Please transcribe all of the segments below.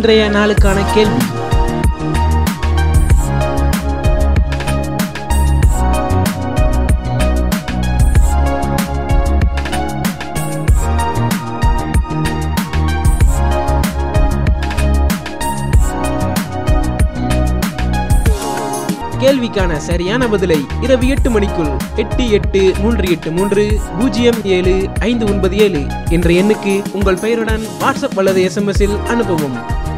இன்றைய நாளுக்கான கேள்வி கேள்விக்கான சரியான பதிலை இரவு எட்டு மணிக்குள் எட்டு எட்டு மூன்று எட்டு மூன்று பூஜ்ஜியம் ஏழு ஐந்து ஒன்பது ஏழு என்ற எண்ணுக்கு உங்கள் பெயருடன் வாட்ஸ்அப் அல்லது எஸ்எம்எஸில் அனுப்பவும்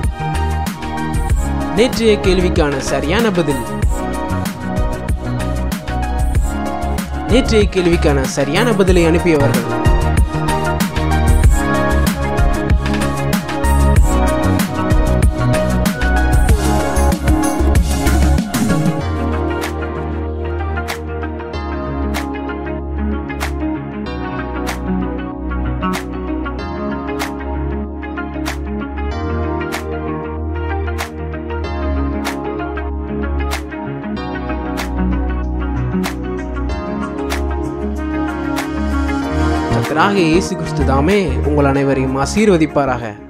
நேற்றைய கேள்விக்கான சரியான பதில் நேற்றைய கேள்விக்கான சரியான பதிலை அனுப்பியவர்கள் கர்த்தராகிய இயேசு கிறிஸ்து தாமே உங்கள் அனைவரையும் ஆசீர்வதிப்பாராக